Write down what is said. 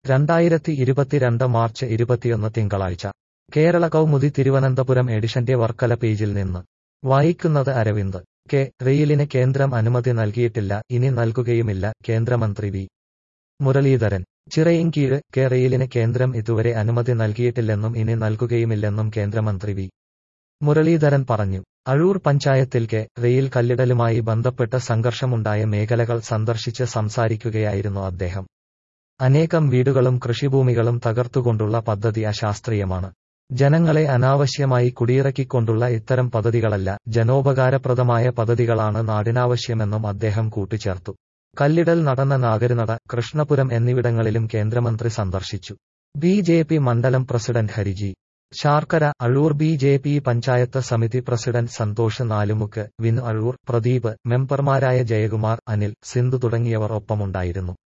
രണ്ടായിരത്തി ഇരുപത്തിരണ്ട് മാർച്ച് ഇരുപത്തിയൊന്ന് തിങ്കളാഴ്ച കേരള കൗമുദി തിരുവനന്തപുരം എഡിഷന്റെ വർക്കല പേജിൽ നിന്ന് വായിക്കുന്നത് അരവിന്ദ് കെ റെയിലിന് കേന്ദ്രം അനുമതി നൽകിയിട്ടില്ല ഇനി നൽകുകയുമില്ല കേന്ദ്രമന്ത്രി വി മുരളീധരൻ ചിറയിൻകീഴ് കെ റെയിലിന് കേന്ദ്രം ഇതുവരെ അനുമതി നൽകിയിട്ടില്ലെന്നും ഇനി നൽകുകയുമില്ലെന്നും കേന്ദ്രമന്ത്രി വി മുരളീധരൻ പറഞ്ഞു അഴൂർ പഞ്ചായത്തിൽ കെ റെയിൽ കല്ലിടലുമായി ബന്ധപ്പെട്ട് സംഘർഷമുണ്ടായ മേഖലകൾ സന്ദർശിച്ച് സംസാരിക്കുകയായിരുന്നു അദ്ദേഹം അനേകം വീടുകളും കൃഷിഭൂമികളും തകർത്തുകൊണ്ടുള്ള പദ്ധതി അശാസ്ത്രീയമാണ് ജനങ്ങളെ അനാവശ്യമായി കുടിയിറക്കിക്കൊണ്ടുള്ള ഇത്തരം പദ്ധതികളല്ല ജനോപകാരപ്രദമായ പദ്ധതികളാണ് നാടിനാവശ്യമെന്നും അദ്ദേഹം കൂട്ടിച്ചേർത്തു കല്ലിടൽ നടന്ന നാഗരിനട കൃഷ്ണപുരം എന്നിവിടങ്ങളിലും കേന്ദ്രമന്ത്രി സന്ദർശിച്ചു ബി ജെ പി മണ്ഡലം president Hariji Sharkara Azhoor B J P panchayat സമിതി പ്രസിഡന്റ് സന്തോഷ് നാലുമുക്ക് വിൻ അഴൂർ പ്രദീപ് മെമ്പർമാരായ ജയകുമാർ അനിൽ സിന്ധു തുടങ്ങിയവർ ഒപ്പമുണ്ടായിരുന്നു